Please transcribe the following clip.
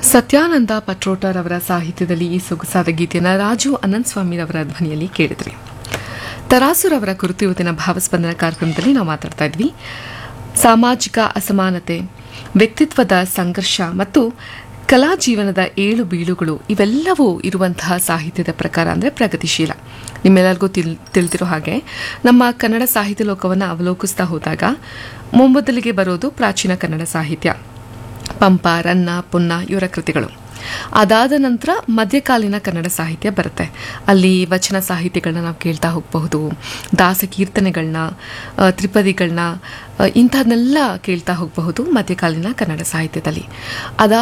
ಸತ್ಯಾನಂದ ಪಟ್ರೋಟರ್ ಅವರ ಸಾಹಿತ್ಯದಲ್ಲಿ ಈ ಸೊಗಸಾದ ಗೀತೆಯನ್ನು ರಾಜು ಅನಂತಸ್ವಾಮಿರವರ ಧ್ವನಿಯಲ್ಲಿ ಕೇಳಿದ್ರಿ ತರಾಸುರವರ ಕುರಿತು ಇವತ್ತಿನ ಭಾವಸ್ಪಂದನ ಕಾರ್ಯಕ್ರಮದಲ್ಲಿ ನಾವು ಮಾತಾಡ್ತಾ ಇದ್ವಿ ಸಾಮಾಜಿಕ ಅಸಮಾನತೆ ವ್ಯಕ್ತಿತ್ವದ ಸಂಘರ್ಷ ಮತ್ತು ಕಲಾ ಜೀವನದ ಏಳು ಬೀಳುಗಳು ಇವೆಲ್ಲವೂ ಇರುವಂತಹ ಸಾಹಿತ್ಯದ ಪ್ರಕಾರ ಅಂದರೆ ಪ್ರಗತಿಶೀಲ ನಿಮ್ಮೆಲ್ಲರಿಗೂ ತಿಳ್ ತಿಳಿದಿರೋ ಹಾಗೆ ನಮ್ಮ ಕನ್ನಡ ಸಾಹಿತ್ಯ ಲೋಕವನ್ನು ಅವಲೋಕಿಸ್ತಾ ಹೋದಾಗ ಮೊಮ್ಮೊದಲಿಗೆ ಬರೋದು ಪ್ರಾಚೀನ ಕನ್ನಡ ಸಾಹಿತ್ಯ ಪಂಪ ರನ್ನ ಪುನ್ನ ಇವರ ಕೃತಿಗಳು ಅದಾದ ನಂತರ ಮಧ್ಯಕಾಲೀನ ಕನ್ನಡ ಸಾಹಿತ್ಯ ಬರುತ್ತೆ ಅಲ್ಲಿ ವಚನ ಸಾಹಿತ್ಯಗಳನ್ನ ನಾವು ಕೇಳ್ತಾ ಹೋಗಬಹುದು ದಾಸ ಕೀರ್ತನೆಗಳನ್ನ ತ್ರಿಪದಿಗಳನ್ನ ಇಂಥದನ್ನೆಲ್ಲ ಕೇಳ್ತಾ ಹೋಗಬಹುದು ಮಧ್ಯಕಾಲೀನ ಕನ್ನಡ ಸಾಹಿತ್ಯದಲ್ಲಿ ಅದಾದ